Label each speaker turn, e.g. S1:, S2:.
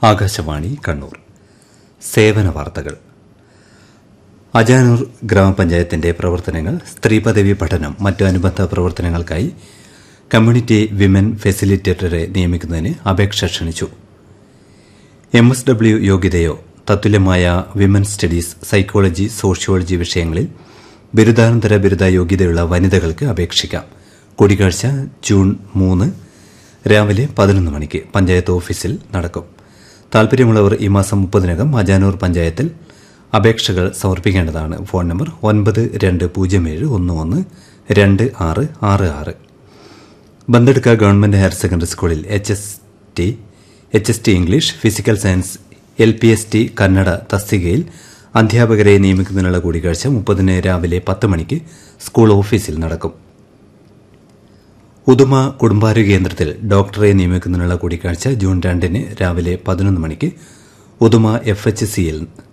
S1: ആകാശവാണി കണ്ണൂർ സേവന വാർത്തകൾ അജാനൂർ ഗ്രാമപഞ്ചായത്തിന്റെ പ്രവർത്തനങ്ങൾ സ്ത്രീപദവി പഠനം മറ്റ് അനുബന്ധ പ്രവർത്തനങ്ങൾക്കായി കമ്മ്യൂണിറ്റി വിമൻ ഫെസിലിറ്റേറ്ററെ നിയമിക്കുന്നതിന് അപേക്ഷ ക്ഷണിച്ചു എം എസ് ഡബ്ല്യു യോഗ്യതയോ തത്തുല്യമായ വിമൻ സ്റ്റഡീസ് സൈക്കോളജി സോഷ്യോളജി വിഷയങ്ങളിൽ ബിരുദാനന്തര ബിരുദ യോഗ്യതയുള്ള വനിതകൾക്ക് അപേക്ഷിക്കാം കൂടിക്കാഴ്ച ജൂൺ മൂന്ന് രാവിലെ പതിനൊന്ന് മണിക്ക് പഞ്ചായത്ത് ഓഫീസിൽ നടക്കും താൽപര്യമുള്ളവർ ഈ മാസം മുപ്പതിനകം അജാനൂർ പഞ്ചായത്തിൽ അപേക്ഷകൾ സമർപ്പിക്കേണ്ടതാണ് ഫോൺ നമ്പർ ഒൻപത് രണ്ട് പൂജ്യം ഏഴ് ഒന്ന് ഒന്ന് രണ്ട് ആറ് ആറ് ആറ് ബന്തെടുക്ക ഗവൺമെന്റ് ഹയർ സെക്കൻഡറി സ്കൂളിൽ H S T H S T English physical science L P S T Kannada തസ്തികയിൽ അധ്യാപകരെ നിയമിക്കുന്നതിനുള്ള കൂടിക്കാഴ്ച മുപ്പതിന് രാവിലെ പത്ത് മണിക്ക് സ്കൂൾ ഓഫീസിൽ നടക്കും ഉദുമ കുടുംബാരോഗ്യ കേന്ദ്രത്തിൽ ഡോക്ടറെ നിയമിക്കുന്നതിനുള്ള കൂടിക്കാഴ്ച ജൂൺ രണ്ടിന് രാവിലെ പതിനൊന്ന് മണിക്ക് ഉദുമ എഫ് എച്ച് സിയിൽ